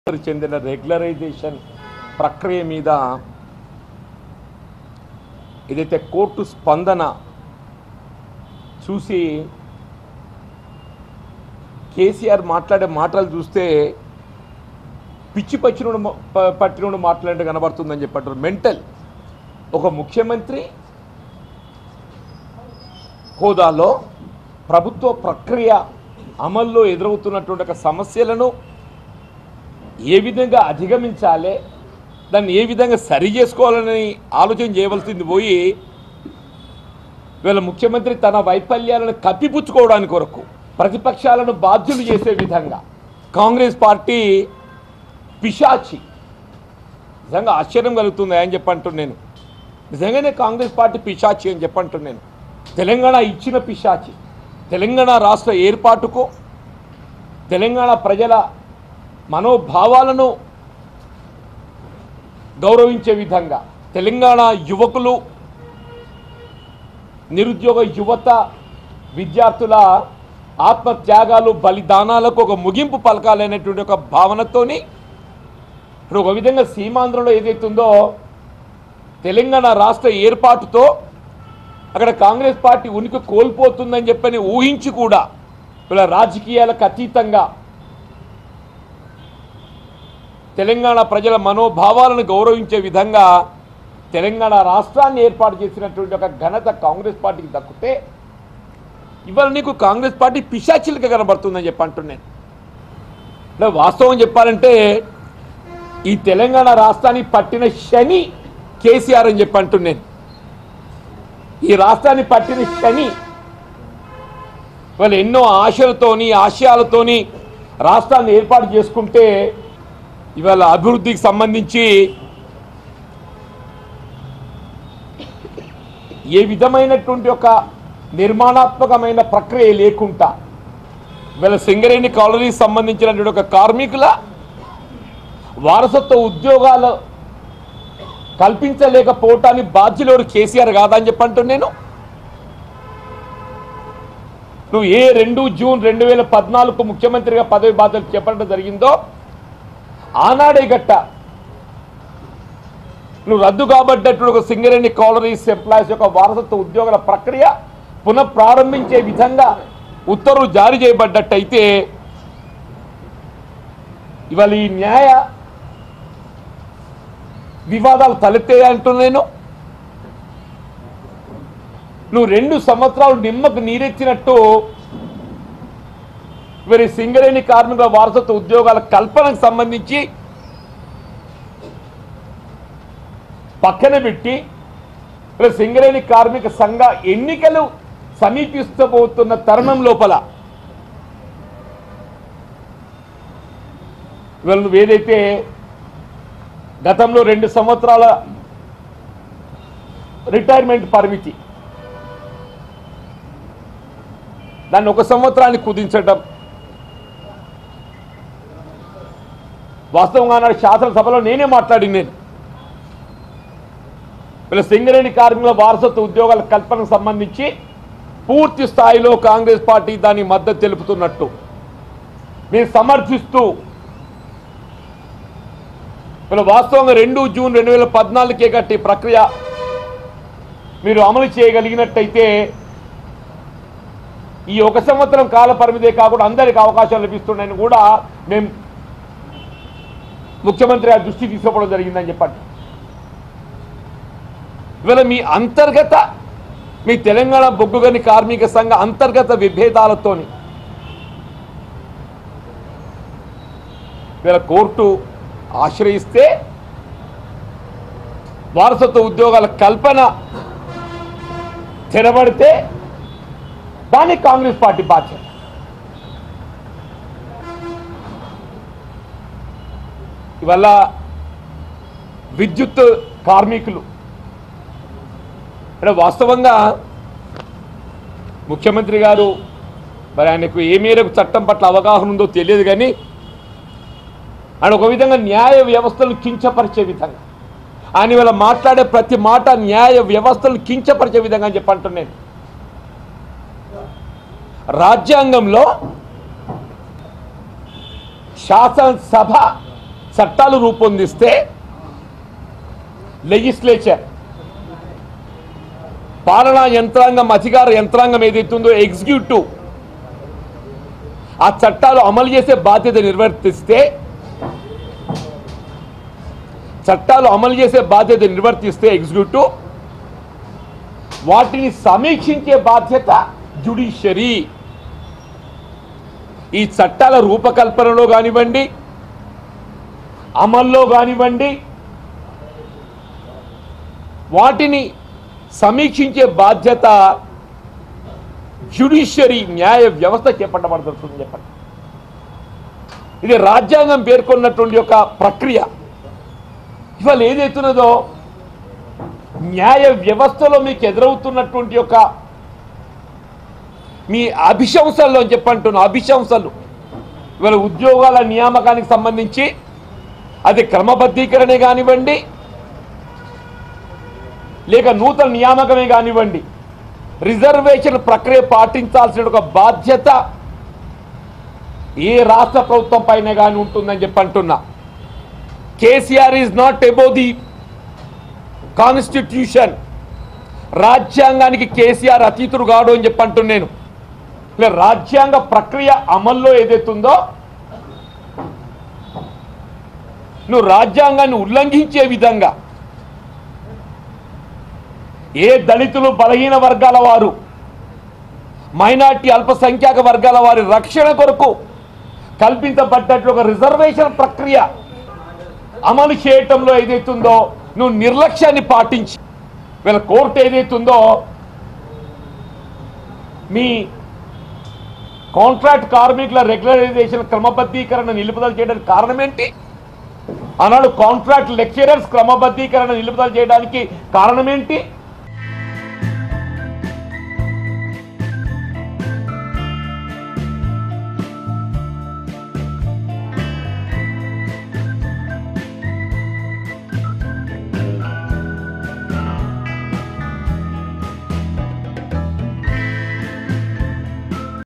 చెందిన రెగ్యులరైజేషన్ ప్రక్రియ మీద ఏదైతే కోర్టు స్పందన చూసి కేసీఆర్ మాట్లాడే మాటలు చూస్తే పిచ్చి పచ్చినోడు మ- ప- పట్టినోడు మాట్లాడే కనబడుతుందని చెప్పారు మెంటల్ ఒక ముఖ్యమంత్రి హోదాలో ప్రభుత్వ ప్రక్రియ అమల్లో ఎదురవుతున్నటువంటి ఒక సమస్యలను ఏ విధంగా అధిగమించాలి దాన్ని ఏ విధంగా సరి చేసుకోవాలని ఆలోచన చేయవలసింది పోయి వీళ్ళ ముఖ్యమంత్రి తన వైఫల్యాలను కప్పిపుచ్చుకోవడానికి కొరకు ప్రతిపక్షాలను బాధ్యులు చేసే విధంగా కాంగ్రెస్ పార్టీ పిశాచి నిజంగా ఆశ్చర్యం కలుగుతుంది అని చెప్పంటున్నాను నేను నిజంగానే కాంగ్రెస్ పార్టీ పిశాచి అని చెప్పంటున్నాను నేను తెలంగాణ ఇచ్చిన పిశాచి తెలంగాణ రాష్ట్ర ఏర్పాటుకు తెలంగాణ ప్రజల మనోభావాలను గౌరవించే విధంగా తెలంగాణ యువకులు నిరుద్యోగ యువత విద్యార్థుల ఆత్మత్యాగాలు బలిదానాలకు ఒక ముగింపు పలకాలనేటువంటి ఒక భావనతోని ఇప్పుడు ఒక విధంగా సీమాంధ్రలో ఏదైతుందో తెలంగాణ రాష్ట్ర ఏర్పాటుతో అక్కడ కాంగ్రెస్ పార్టీ ఉనికి కోల్పోతుందని చెప్పని ఊహించి కూడా ఇలా రాజకీయాలకు అతీతంగా తెలంగాణ ప్రజల మనోభావాలను గౌరవించే విధంగా తెలంగాణ రాష్ట్రాన్ని ఏర్పాటు చేసినటువంటి ఒక ఘనత కాంగ్రెస్ పార్టీకి దక్కితే ఇవాళ నీకు కాంగ్రెస్ పార్టీ పిశాచిలుగా కనబడుతుందని చెప్పి అంటున్నాను అంటే వాస్తవం చెప్పాలంటే ఈ తెలంగాణ రాష్ట్రాన్ని పట్టిన శని కేసీఆర్ అని చెప్పి అంటున్నాను ఈ రాష్ట్రాన్ని పట్టిన శని వాళ్ళు ఎన్నో ఆశలతోని ఆశయాలతోని రాష్ట్రాన్ని ఏర్పాటు చేసుకుంటే ఇవాళ అభివృద్ధికి సంబంధించి ఏ విధమైనటువంటి ఒక నిర్మాణాత్మకమైన ప్రక్రియ లేకుండా ఇవాళ సింగరేణి కాలనీకి సంబంధించినటువంటి ఒక కార్మికుల వారసత్వ ఉద్యోగాలు కల్పించలేకపోవటానికి బాధ్యులు కేసీఆర్ కాదని చెప్పంటూ నేను నువ్వు ఏ రెండు జూన్ రెండు వేల పద్నాలుగు ముఖ్యమంత్రిగా పదవి బాధ్యతలు చేపట్టడం జరిగిందో ఆనాడే గట్ట నువ్వు రద్దు కాబడ్డటువంటి ఒక సింగరేణి కాలరీస్ ఎంప్లాయీస్ యొక్క వారసత్వ ఉద్యోగాల ప్రక్రియ పునః ప్రారంభించే విధంగా ఉత్తర్వులు జారీ చేయబడ్డట్టయితే ఇవాళ ఈ న్యాయ వివాదాలు తలెత్తాయి అంటున్నాను నువ్వు రెండు సంవత్సరాలు నిమ్మకు నీరెత్తినట్టు మరి సింగరేణి కార్మికుల వారసత్వ ఉద్యోగాల కల్పనకు సంబంధించి పక్కన పెట్టి మరి సింగరేణి కార్మిక సంఘ ఎన్నికలు సమీపిస్తబోతున్న తరుణం లోపల ఇవాళ నువ్వు ఏదైతే గతంలో రెండు సంవత్సరాల రిటైర్మెంట్ పరిమితి దాన్ని ఒక సంవత్సరాన్ని కుదించడం వాస్తవంగా నాడు శాసనసభలో నేనే మాట్లాడి నేను వీళ్ళ సింగరేణి కార్మికుల వారసత్వ ఉద్యోగాల కల్పనకు సంబంధించి పూర్తి స్థాయిలో కాంగ్రెస్ పార్టీ దాని మద్దతు తెలుపుతున్నట్టు మేము సమర్థిస్తూ వీళ్ళ వాస్తవంగా రెండు జూన్ రెండు వేల పద్నాలుగుకే కట్టి ప్రక్రియ మీరు అమలు చేయగలిగినట్టయితే ఈ ఒక సంవత్సరం కాల పరిమితే కాకుండా అందరికి అవకాశాలు లభిస్తున్నాయని కూడా మేము ముఖ్యమంత్రి ఆ దృష్టి తీసుకోవడం జరిగిందని చెప్పండి ఇవాళ మీ అంతర్గత మీ తెలంగాణ బొగ్గుగని కార్మిక సంఘ అంతర్గత విభేదాలతోని వీళ్ళ కోర్టు ఆశ్రయిస్తే వారసత్వ ఉద్యోగాల కల్పన తెరబడితే దానికి కాంగ్రెస్ పార్టీ బాధ్యత ఇవల్ల విద్యుత్ కార్మికులు అంటే వాస్తవంగా ముఖ్యమంత్రి గారు మరి ఆయనకు ఏ మేరకు చట్టం పట్ల అవగాహన ఉందో తెలియదు కానీ ఆయన ఒక విధంగా న్యాయ వ్యవస్థను కించపరిచే విధంగా ఆయన ఇవాళ మాట్లాడే ప్రతి మాట న్యాయ వ్యవస్థను కించపరిచే విధంగా అని చెప్పంటున్నాను రాజ్యాంగంలో శాసనసభ చట్టాలు రూపొందిస్తే లెజిస్లేచర్ పాలనా యంత్రాంగం అధికార యంత్రాంగం ఏదైతుందో ఎగ్జిక్యూటివ్ ఆ చట్టాలు అమలు చేసే బాధ్యత నిర్వర్తిస్తే చట్టాలు అమలు చేసే బాధ్యత నిర్వర్తిస్తే ఎగ్జిక్యూటివ్ వాటిని సమీక్షించే బాధ్యత జుడిషియరీ ఈ చట్టాల రూపకల్పనలో కానివ్వండి అమల్లో కానివ్వండి వాటిని సమీక్షించే బాధ్యత జ్యుడిషియరీ న్యాయ వ్యవస్థ చేపట్టబడుతుంది చెప్పండి ఇది రాజ్యాంగం పేర్కొన్నటువంటి ఒక ప్రక్రియ ఇవాళ ఏదైతున్నదో న్యాయ వ్యవస్థలో మీకు ఎదురవుతున్నటువంటి యొక్క మీ అభిశంసల్లో చెప్పంటున్నా అభిశంసలు ఇవాళ ఉద్యోగాల నియామకానికి సంబంధించి అది క్రమబద్ధీకరణే కానివ్వండి లేక నూతన నియామకమే కానివ్వండి రిజర్వేషన్ ప్రక్రియ పాటించాల్సిన ఒక బాధ్యత ఏ రాష్ట్ర ప్రభుత్వం పైన కానీ ఉంటుందని చెప్పి అంటున్నా KCR is not above the constitution రాజ్యాంగానికి కేసీఆర్ అతీతుడు కాడు అని చెప్పి అంటున్నాను ఇలా రాజ్యాంగ ప్రక్రియ అమల్లో ఏదైతుందో నువ్వు రాజ్యాంగాన్ని ఉల్లంఘించే విధంగా ఏ దళితులు బలహీన వర్గాల వారు మైనార్టీ అల్పసంఖ్యాక వర్గాల వారి రక్షణ కొరకు కల్పించబడ్డట్లు ఒక రిజర్వేషన్ ప్రక్రియ అమలు చేయటంలో ఏదైతుందో నువ్వు నిర్లక్ష్యాన్ని పాటించి వీళ్ళ కోర్టు ఏదైతుందో మీ కాంట్రాక్ట్ కార్మికుల రెగ్యులరైజేషన్ క్రమబద్ధీకరణ నిలుపుదల చేయడానికి కారణం ఏంటి ఆనాడు కాంట్రాక్ట్ లెక్చరర్స్ క్రమబద్ధీకరణ నిలుపుదల చేయడానికి కారణం ఏంటి